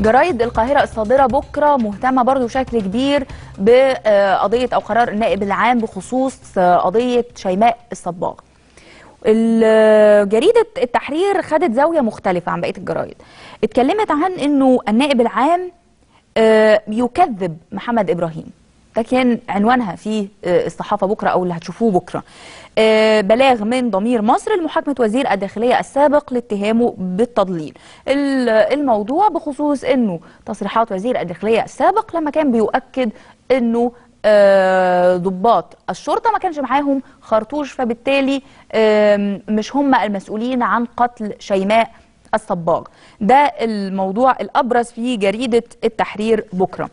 جرايد القاهرة الصادرة بكرة مهتمة برضو بشكل كبير بقضية أو قرار النائب العام بخصوص قضية شيماء الصباغ ال- جريدة التحرير خدت زاوية مختلفة عن بقية الجرايد اتكلمت عن أنه النائب العام آه، يكذب محمد إبراهيم ده كان عنوانها في آه، الصحافة بكرة أو اللي هتشوفوه بكرة آه، بلاغ من ضمير مصر لمحاكمة وزير الداخلية السابق لاتهامه بالتضليل ال- الموضوع بخصوص أنه تصريحات وزير الداخلية السابق لما كان بيؤكد أنه آه، ضباط الشرطة ما كانش معاهم خرطوش فبالتالي آم، مش هم المسؤولين عن قتل شيماء الصباغ ده الموضوع الأبرز في جريدة التحرير بكرة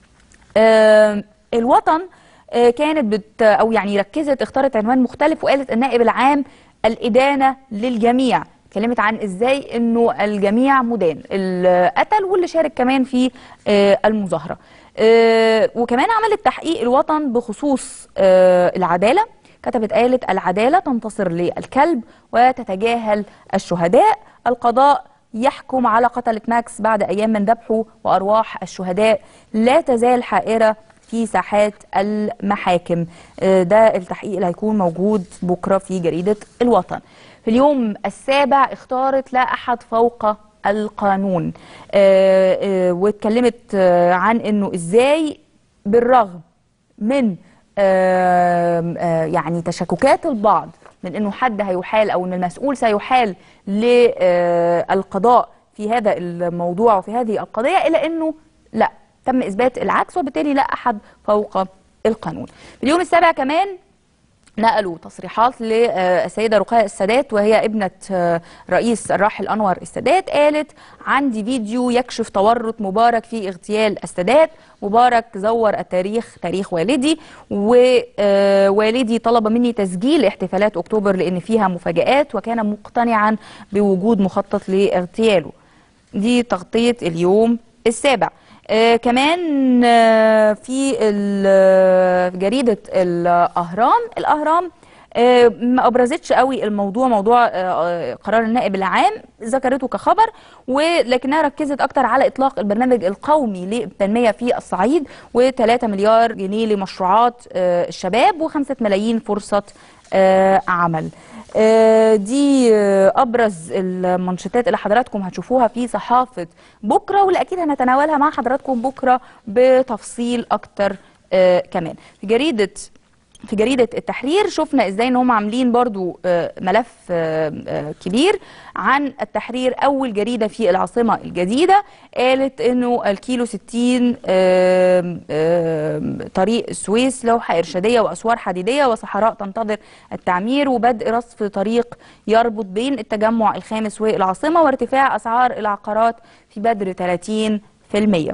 آم، الوطن آه، كانت بت أو يعني ركزت اختارت عنوان مختلف وقالت النائب العام الإدانة للجميع اتكلمت عن ازاي انه الجميع مدان اللي قتل واللي شارك كمان في آه، المظاهره آه، وكمان عملت تحقيق الوطن بخصوص آه، العداله كتبت قالت العداله تنتصر للكلب وتتجاهل الشهداء القضاء يحكم على قتلة ماكس بعد أيام من ذبحه وأرواح الشهداء لا تزال حائرة في ساحات المحاكم آه، ده التحقيق اللي هيكون موجود بكرة في جريدة الوطن في اليوم السابع اختارت لا أحد فوق القانون آه، آه، واتكلمت آه، عن أنه إزاي بالرغم من آم، آه، يعني تشككات البعض من انه حد هيحال او ان المسؤول سيحال للقضاء في هذا الموضوع وفي هذه القضيه الا انه لا تم اثبات العكس وبالتالي لا احد فوق القانون. في اليوم السابع كمان نقلوا تصريحات للسيدة رقية السادات وهي ابنة آه، رئيس الراحل أنور السادات قالت عندي فيديو يكشف تورط مبارك في اغتيال السادات مبارك زور التاريخ تاريخ والدي ووالدي طلب مني تسجيل احتفالات أكتوبر لأن فيها مفاجآت وكان مقتنعا بوجود مخطط لاغتياله دي تغطية اليوم السابع آه كمان آه في ال- في جريدة الأهرام الأهرام آه ما أبرزتش قوي الموضوع موضوع آه، آه، قرار النائب العام ذكرته كخبر ولكنها ركزت أكتر على إطلاق البرنامج القومي للتنمية في الصعيد و3 مليار جنيه لمشروعات آه، الشباب و5 ملايين فرصة آه، عمل آه، دي آه، ابرز المانشيتات اللي حضراتكم هتشوفوها في صحافه بكره واللي اكيد هنتناولها مع حضراتكم بكره بتفصيل اكتر آه، كمان في جريده في جريدة التحرير شفنا ازاي ان هم عاملين برضو آه، ملف آه، آه، كبير عن التحرير اول جريدة في العاصمة الجديدة قالت انه الكيلو 60 آم، آم، طريق السويس لوحة ارشادية واسوار حديدية وصحراء تنتظر التعمير وبدء رصف طريق يربط بين التجمع الخامس والعاصمة وارتفاع اسعار العقارات في بدر 30%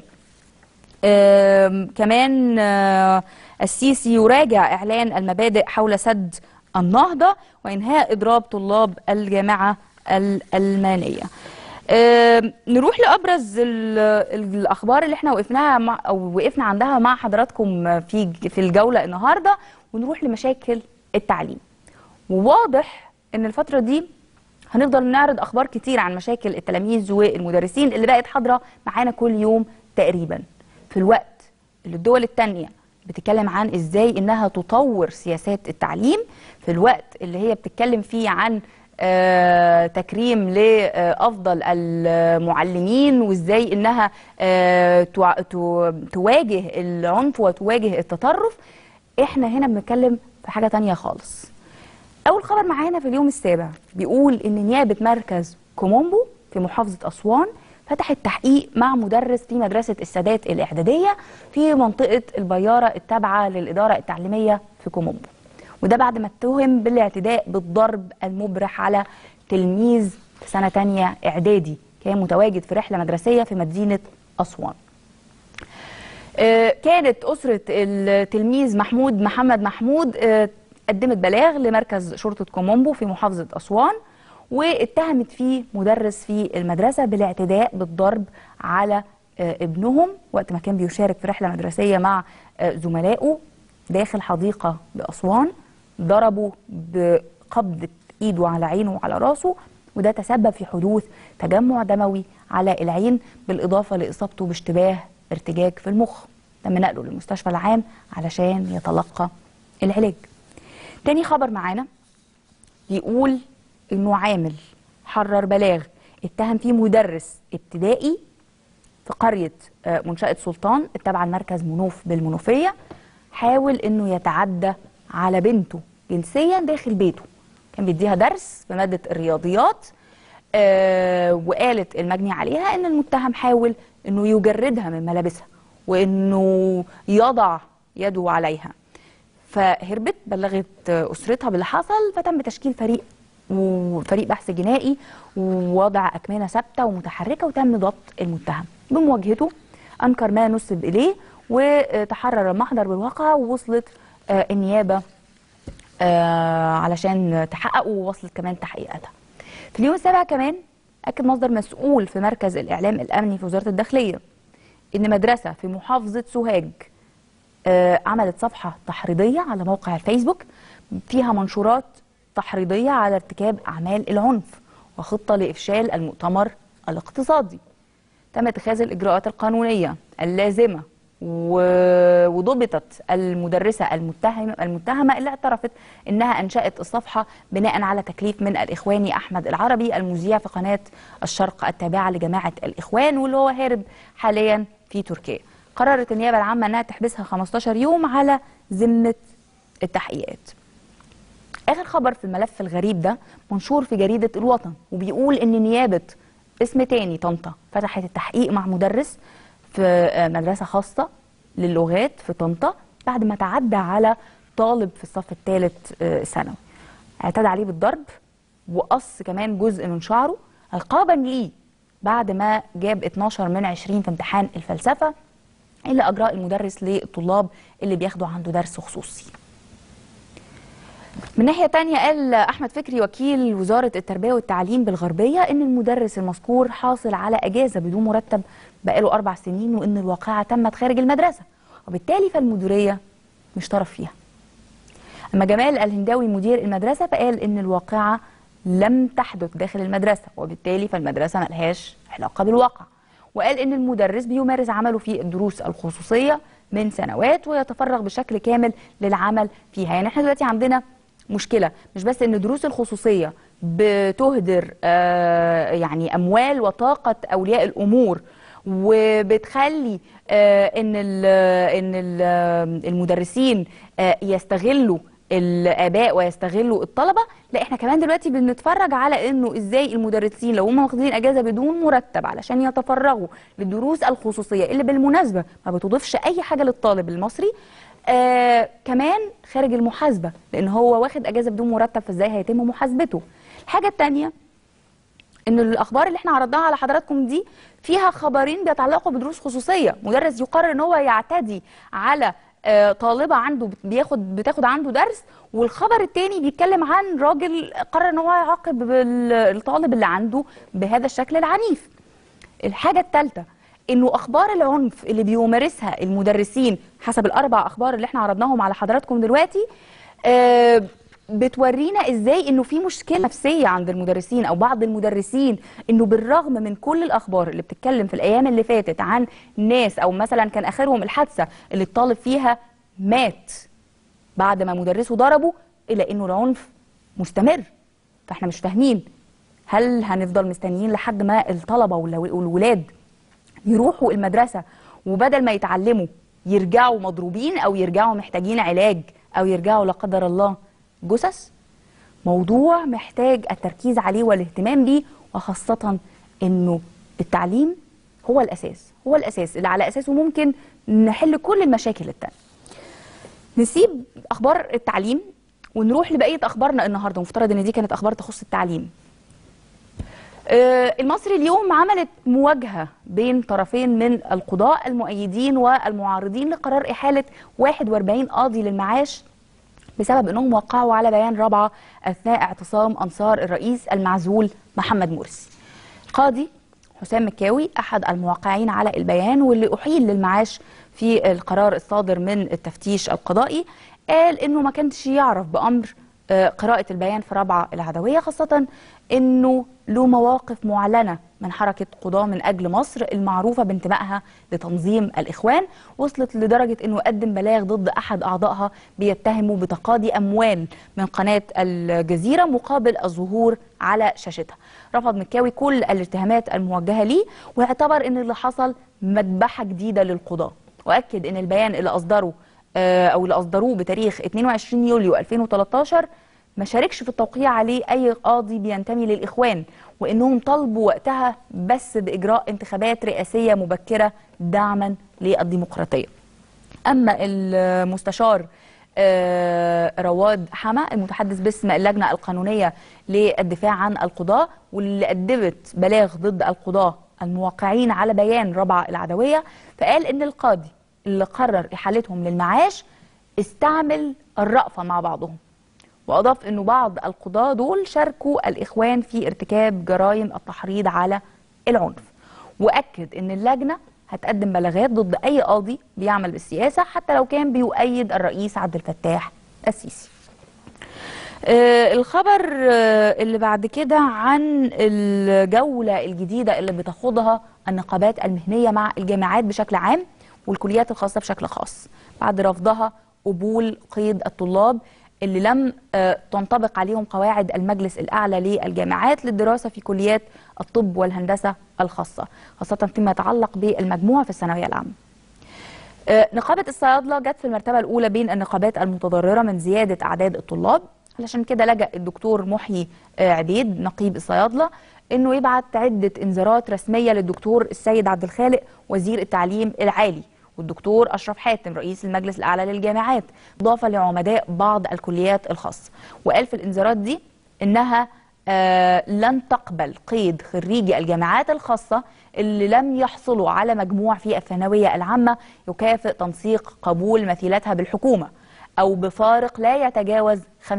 آم، كمان آه، السيسي يراجع إعلان المبادئ حول سد النهضة وإنهاء إضراب طلاب الجامعة الألمانية آم، نروح لأبرز ال- الأخبار اللي احنا وقفناها مع أو وقفنا عندها مع حضراتكم في في الجولة النهاردة ونروح لمشاكل التعليم وواضح إن الفترة دي هنفضل نعرض اخبار كتير عن مشاكل التلاميذ والمدرسين اللي بقت حاضره معانا كل يوم تقريبا في الوقت اللي الدول التانية بتتكلم عن ازاي انها تطور سياسات التعليم في الوقت اللي هي بتتكلم فيه عن آه، تكريم لافضل المعلمين وازاي انها آه، تع- تو- تواجه العنف وتواجه التطرف احنا هنا بنتكلم في حاجه تانية خالص أول خبر معانا في اليوم السابع بيقول إن نيابة مركز كومومبو في محافظة أسوان فتحت تحقيق مع مدرس في مدرسة السادات الإعدادية في منطقة البيارة التابعة للإدارة التعليمية في كومومبو وده بعد ما اتهم بالاعتداء بالضرب المبرح على تلميذ في سنة تانية إعدادي كان متواجد في رحلة مدرسية في مدينة أسوان آه، كانت أسرة التلميذ محمود محمد محمود آه، قدمت بلاغ لمركز شرطة كومومبو في محافظة أسوان واتهمت فيه مدرس في المدرسة بالاعتداء بالضرب على آه، ابنهم وقت ما كان بيشارك في رحلة مدرسية مع آه، زملائه داخل حديقة بأسوان ضربوا بقبضة إيده على عينه وعلى راسه وده تسبب في حدوث تجمع دموي على العين بالإضافة لإصابته باشتباه ارتجاج في المخ تم نقله للمستشفى العام علشان يتلقى العلاج تاني خبر معانا بيقول انه عامل حرر بلاغ اتهم فيه مدرس ابتدائي في قرية آه، منشأة سلطان التابعة لمركز منوف بالمنوفية حاول انه يتعدى على بنته جنسيا داخل بيته كان بيديها درس في مادة الرياضيات آه وقالت المجني عليها ان المتهم حاول انه يجردها من ملابسها وانه يضع يده عليها فهربت بلغت اسرتها باللي حصل فتم تشكيل فريق وفريق بحث جنائي ووضع اكمنه ثابته ومتحركه وتم ضبط المتهم بمواجهته انكر ما نسب اليه وتحرر المحضر بالواقع ووصلت آه، النيابه آه، علشان تحقق ووصلت كمان تحقيقاتها في اليوم السابع كمان اكد مصدر مسؤول في مركز الاعلام الامني في وزاره الداخليه ان مدرسه في محافظه سوهاج آه، عملت صفحة تحريضية على موقع الفيسبوك فيها منشورات تحريضية على ارتكاب أعمال العنف وخطة لإفشال المؤتمر الاقتصادي تم اتخاذ الإجراءات القانونية اللازمة و- وضبطت المدرسة المتهمة المتهمة اللي اعترفت انها انشأت الصفحة بناء على تكليف من الاخواني احمد العربي المذيع في قناة الشرق التابعة لجماعة الاخوان واللي هو هارب حاليا في تركيا. قررت النيابة العامة انها تحبسها 15 يوم على ذمة التحقيقات. اخر خبر في الملف الغريب ده منشور في جريده الوطن وبيقول ان نيابه اسم تاني طنطا فتحت التحقيق مع مدرس في آه، مدرسه خاصه للغات في طنطا بعد ما تعدى على طالب في الصف الثالث ثانوي اعتدى عليه بالضرب وقص كمان جزء من شعره عقابا ليه بعد ما جاب 12 من 20 في امتحان الفلسفه اللي اجراه المدرس للطلاب اللي بياخدوا عنده درس خصوصي من ناحية تانية قال أحمد فكري وكيل وزارة التربية والتعليم بالغربية إن المدرس المذكور حاصل على أجازة بدون مرتب بقاله أربع سنين وإن الواقعة تمت خارج المدرسة وبالتالي فالمديرية مش طرف فيها أما جمال الهنداوي مدير المدرسة فقال إن الواقعة لم تحدث داخل المدرسة وبالتالي فالمدرسة ملهاش علاقة بالواقع وقال إن المدرس بيمارس عمله في الدروس الخصوصية من سنوات ويتفرغ بشكل كامل للعمل فيها يعني احنا دلوقتي عندنا مشكلة مش بس ان الدروس الخصوصية بتهدر آه يعني اموال وطاقة اولياء الامور وبتخلي آه ان ال ان ال المدرسين آه يستغلوا الاباء ويستغلوا الطلبه لا احنا كمان دلوقتي بنتفرج على انه ازاي المدرسين لو هم واخدين اجازه بدون مرتب علشان يتفرغوا للدروس الخصوصيه اللي بالمناسبه ما بتضيفش اي حاجه للطالب المصري آه كمان خارج المحاسبه لان هو واخد اجازه بدون مرتب فازاي هيتم محاسبته الحاجه الثانيه ان الاخبار اللي احنا عرضناها على حضراتكم دي فيها خبرين بيتعلقوا بدروس خصوصيه مدرس يقرر ان هو يعتدي على آه، طالبه عنده بياخد بتاخد عنده درس والخبر التاني بيتكلم عن راجل قرر ان هو يعاقب ال- الطالب اللي عنده بهذا الشكل العنيف الحاجه الثالثه انه اخبار العنف اللي بيمارسها المدرسين حسب الاربع اخبار اللي احنا عرضناهم على حضراتكم دلوقتي آه، بتورينا ازاي انه في مشكله نفسيه عند المدرسين او بعض المدرسين انه بالرغم من كل الاخبار اللي بتتكلم في الايام اللي فاتت عن ناس او مثلا كان اخرهم الحادثه اللي الطالب فيها مات بعد ما مدرسه ضربه الا انه العنف مستمر فاحنا مش فاهمين هل هنفضل مستنيين لحد ما الطلبه والو- والولاد يروحوا المدرسه وبدل ما يتعلموا يرجعوا مضروبين او يرجعوا محتاجين علاج او يرجعوا لا قدر الله جثث موضوع محتاج التركيز عليه والاهتمام بيه وخاصه انه التعليم هو الاساس هو الاساس اللي على اساسه ممكن نحل كل المشاكل التانية نسيب اخبار التعليم ونروح لبقيه اخبارنا النهارده مفترض ان دي كانت اخبار تخص التعليم آه، المصري اليوم عملت مواجهة بين طرفين من القضاء المؤيدين والمعارضين لقرار إحالة 41 قاضي للمعاش بسبب أنهم وقعوا على بيان رابعة أثناء اعتصام أنصار الرئيس المعزول محمد مرسي القاضي حسام مكاوي أحد الموقعين على البيان واللي أحيل للمعاش في القرار الصادر من التفتيش القضائي قال أنه ما كانش يعرف بأمر آه، قراءة البيان في رابعة العدوية خاصة أنه له مواقف معلنة من حركة قضاة من أجل مصر المعروفة بانتمائها لتنظيم الإخوان وصلت لدرجة أنه قدم بلاغ ضد أحد أعضائها بيتهمه بتقاضي أموال من قناة الجزيرة مقابل الظهور على شاشتها رفض مكاوي كل الاتهامات الموجهة ليه واعتبر أن اللي حصل مذبحة جديدة للقضاة وأكد أن البيان اللي أصدره آه، أو اللي أصدروه بتاريخ 22 يوليو 2013 ما شاركش في التوقيع عليه أي قاضي بينتمي للإخوان وإنهم طالبوا وقتها بس بإجراء انتخابات رئاسية مبكرة دعما للديمقراطية أما المستشار آه، رواد حما المتحدث باسم اللجنة القانونية للدفاع عن القضاة واللي قدمت بلاغ ضد القضاة الموقعين على بيان ربع العدوية فقال إن القاضي اللي قرر إحالتهم للمعاش استعمل الرأفة مع بعضهم وأضاف أنه بعض القضاة دول شاركوا الإخوان في ارتكاب جرائم التحريض على العنف وأكد أن اللجنة هتقدم بلاغات ضد أي قاضي بيعمل بالسياسة حتى لو كان بيؤيد الرئيس عبد الفتاح السيسي آه، الخبر آه، اللي بعد كده عن الجولة الجديدة اللي بتخوضها النقابات المهنية مع الجامعات بشكل عام والكليات الخاصة بشكل خاص بعد رفضها قبول قيد الطلاب اللي لم آه، تنطبق عليهم قواعد المجلس الأعلى للجامعات للدراسة في كليات الطب والهندسة الخاصة خاصة فيما يتعلق بالمجموع في الثانوية العامة آه، نقابة الصيادلة جت في المرتبة الأولى بين النقابات المتضررة من زيادة أعداد الطلاب علشان كده لجأ الدكتور محيي آه، عبيد نقيب الصيادلة انه يبعت عدة انذارات رسمية للدكتور السيد عبد الخالق وزير التعليم العالي والدكتور أشرف حاتم رئيس المجلس الأعلى للجامعات إضافة لعمداء بعض الكليات الخاصة وقال في الإنذارات دي إنها آه لن تقبل قيد خريجي الجامعات الخاصة اللي لم يحصلوا على مجموع في الثانوية العامة يكافئ تنسيق قبول مثيلتها بالحكومة أو بفارق لا يتجاوز 5%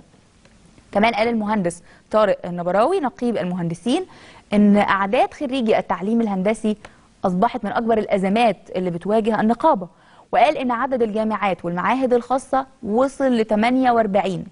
كمان قال المهندس طارق النبراوي نقيب المهندسين ان اعداد خريجي التعليم الهندسي اصبحت من اكبر الازمات اللي بتواجه النقابه وقال ان عدد الجامعات والمعاهد الخاصه وصل ل 48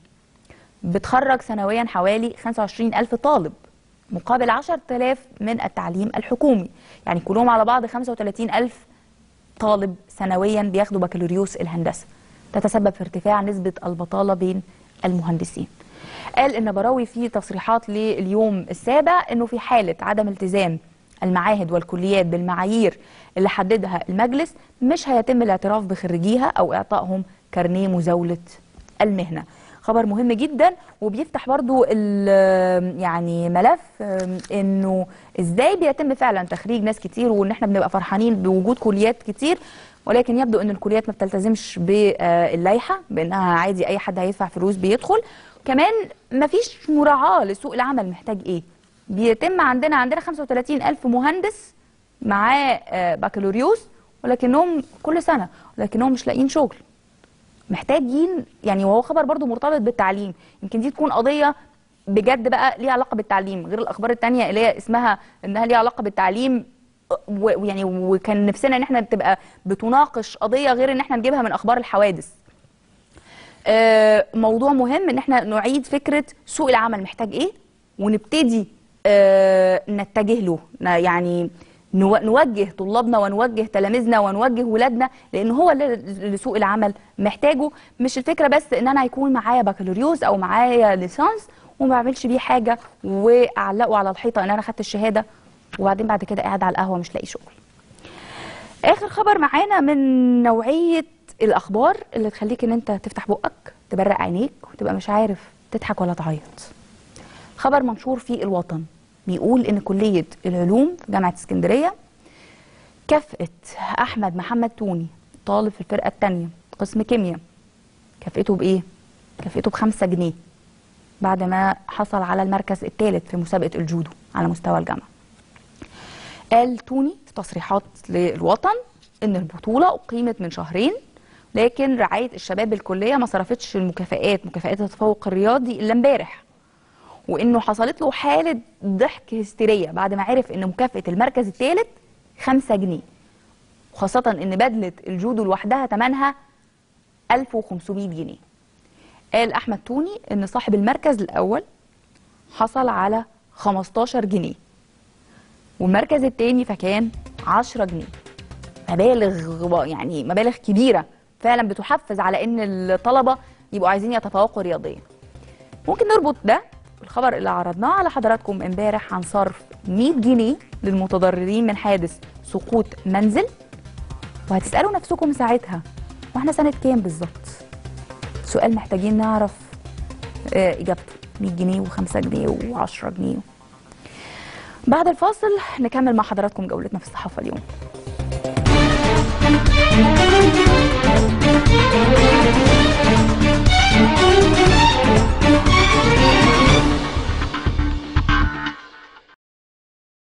بتخرج سنويا حوالي 25 ألف طالب مقابل 10000 من التعليم الحكومي يعني كلهم على بعض 35 ألف طالب سنويا بياخدوا بكالوريوس الهندسة تتسبب في ارتفاع نسبة البطالة بين المهندسين قال النبراوي في تصريحات لليوم السابع انه في حالة عدم التزام المعاهد والكليات بالمعايير اللي حددها المجلس مش هيتم الاعتراف بخريجيها او اعطائهم كارنيه مزاولة المهنة خبر مهم جدا وبيفتح برضو ال- يعني ملف آم، انه ازاي بيتم فعلا تخريج ناس كتير وان احنا بنبقى فرحانين بوجود كليات كتير ولكن يبدو ان الكليات ما بتلتزمش باللائحه بانها عادي اي حد هيدفع فلوس بيدخل كمان ما فيش مراعاه لسوق العمل محتاج ايه بيتم عندنا عندنا 35 الف مهندس معاه آه، بكالوريوس ولكنهم كل سنه ولكنهم مش لاقيين شغل محتاجين يعني وهو خبر برضو مرتبط بالتعليم يمكن دي تكون قضية بجد بقى ليها علاقة بالتعليم غير الأخبار التانية اللي هي اسمها إنها ليها علاقة بالتعليم و- ويعني وكان نفسنا إن احنا تبقى بتناقش قضية غير إن احنا نجيبها من أخبار الحوادث آه، موضوع مهم ان احنا نعيد فكره سوق العمل محتاج ايه ونبتدي آه، نتجه له ن- يعني نو- نوجه طلابنا ونوجه تلاميذنا ونوجه ولادنا لان هو اللي اللي سوق العمل محتاجه مش الفكره بس ان انا هيكون معايا بكالوريوس او معايا ليسانس وما بعملش بيه حاجه واعلقه على الحيطه ان انا خدت الشهاده وبعدين بعد كده قاعد على القهوه مش لاقي شغل اخر خبر معانا من نوعيه الاخبار اللي تخليك ان انت تفتح بقك تبرق عينيك وتبقى مش عارف تضحك ولا تعيط خبر منشور في الوطن بيقول ان كليه العلوم في جامعه اسكندريه كافئت احمد محمد توني طالب في الفرقه الثانيه قسم كيمياء كافئته بايه كافئته بخمسة جنيه بعد ما حصل على المركز الثالث في مسابقه الجودو على مستوى الجامعه قال توني في تصريحات للوطن ان البطوله اقيمت من شهرين لكن رعايه الشباب بالكليه ما صرفتش المكافئات مكافئات التفوق الرياضي الا امبارح وانه حصلت له حاله ضحك هستيريه بعد ما عرف ان مكافاه المركز الثالث 5 جنيه وخاصه ان بدله الجودو لوحدها ثمنها 1500 جنيه قال احمد توني ان صاحب المركز الاول حصل على 15 جنيه والمركز الثاني فكان 10 جنيه مبالغ يعني مبالغ كبيره فعلا بتحفز على ان الطلبه يبقوا عايزين يتفوقوا رياضيا ممكن نربط ده بالخبر اللي عرضناه على حضراتكم امبارح عن صرف 100 جنيه للمتضررين من حادث سقوط منزل وهتسالوا نفسكم ساعتها واحنا سنه كام بالظبط سؤال محتاجين نعرف آه، اجابته 100 جنيه و5 جنيه و10 جنيه بعد الفاصل نكمل مع حضراتكم جولتنا في الصحافه اليوم